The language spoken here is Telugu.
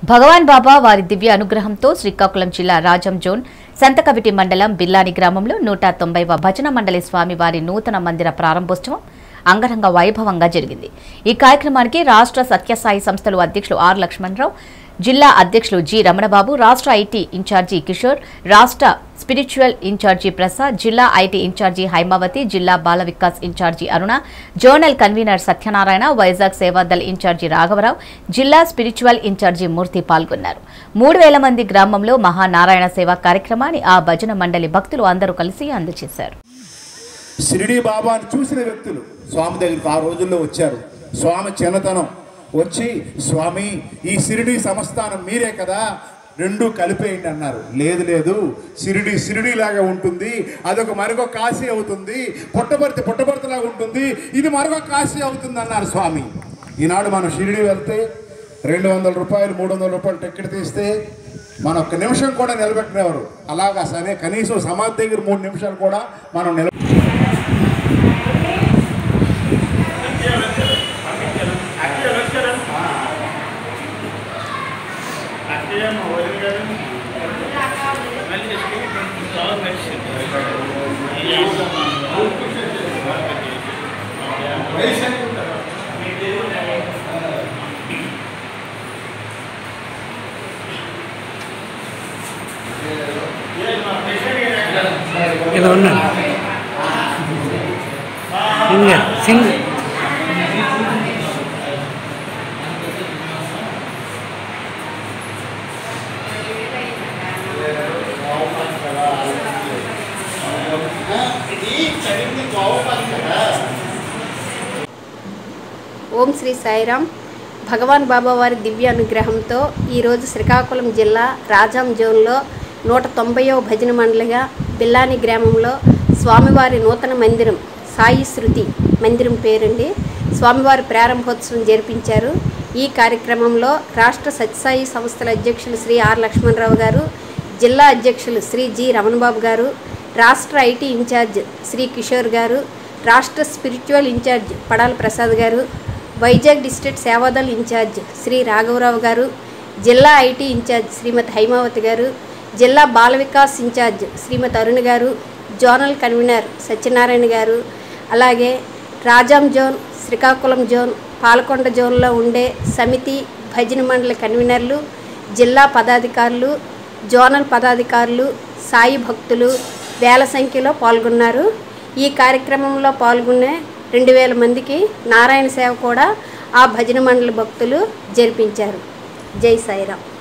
భగవాన్ బాబా వారి దివ్య అనుగ్రహంతో శ్రీకాకుళం జిల్లా రాజం జోన్ సంతకవిటి మండలం బిల్లాని గ్రామంలో నూట తొంభైవ భజన మండలి స్వామి వారి నూతన మందిర ప్రారంభోత్సవం అంగరంగ వైభవంగా జరిగింది ఈ కార్యక్రమానికి రాష్ట్ర సత్యసాయి సంస్థలు అధ్యక్షులు ఆర్ లక్ష్మణరావు జిల్లా అధ్యక్షులు జి రమణబాబు రాష్ట్ర ఐటీ ఇన్ఛార్జి కిషోర్ రాష్ట్ర స్పిరిచువల్ ఇన్ఛార్జి ప్రసాద్ జిల్లా ఐటీ ఇన్ఛార్జి హైమావతి జిల్లా Bala Vikas incharge Aruna zonal convener Satyanarayana Vizag Sevadal incharge రాఘవరావు జిల్లా స్పిరిచువల్ ఇన్ఛార్జి మూర్తి పాల్గొన్నారు మూడు వేల మంది గ్రామంలో మహానారాయణ సేవా కార్యక్రమాన్ని ఆ భజన మండలి భక్తులు అందరూ కలిసి అందజేశారు షిరిడి బాబాని చూసిన వ్యక్తులు స్వామి దగ్గరికి ఆ రోజుల్లో వచ్చారు స్వామి చిన్నతనం వచ్చి స్వామి ఈ షిరిడి సంస్థానం మీరే కదా రెండు కలిపేయండి అన్నారు లేదు లేదు సిరిడి సిరిడి లాగా ఉంటుంది అదొక మరొక కాశీ అవుతుంది పుట్టపర్తి పుట్టపర్తిలాగా ఉంటుంది ఇది మరొక కాశీ అవుతుంది అన్నారు స్వామి ఈనాడు మనం షిరిడి వెళ్తే రెండు వందల రూపాయలు మూడు వందల రూపాయలు టికెట్ తీస్తే మనం ఒక్క నిమిషం కూడా నిలబెట్టినవారు అలాగా సరే కనీసం సమాధి దగ్గర మూడు నిమిషాలు కూడా మనం నిల ఇలా ఉన్నాడు సింగర్ సింగ్ ఓం శ్రీ సాయిరామ్ భగవాన్ బాబా వారి దివ్య అనుగ్రహంతో ఈరోజు శ్రీకాకుళం జిల్లా రాజాం జోన్లో నూట తొంభైవ భజన మండలిగా బిల్లాని గ్రామంలో స్వామివారి నూతన మందిరం సాయి శృతి మందిరం పేరండి స్వామివారి ప్రారంభోత్సవం జరిపించారు ఈ కార్యక్రమంలో రాష్ట్ర సత్యసాయి సంస్థల అధ్యక్షులు శ్రీ ఆర్ లక్ష్మణరావు గారు జిల్లా అధ్యక్షులు శ్రీ జి రమణబాబు గారు రాష్ట్ర ఐటీ ఇన్ఛార్జ్ శ్రీ కిషోర్ గారు రాష్ట్ర spiritual incharge Padala Prasad garu Vizag district Sevadal incharge Shri రాఘవరావు గారు జిల్లా ఐటీ ఇన్ఛార్జ్ శ్రీమతి హైమావతి గారు జిల్లా Bala Vikas incharge Shrimati Arun garu zonal convener Satyanarayana garu అలాగే రాజాం జోన్ శ్రీకాకుళం జోన్ పాలకొండ జోన్లో ఉండే సమితి భజన మండలి కన్వీనర్లు జిల్లా పదాధికారులు జోనల్ పదాధికారులు సాయి భక్తులు వేల సంఖ్యలో పాల్గొన్నారు ఈ కార్యక్రమంలో పాల్గొనే రెండు వేల మందికి నారాయణ సేవ కూడా ఆ భజన మండలి భక్తులు జరిపించారు జై సాయిరామ్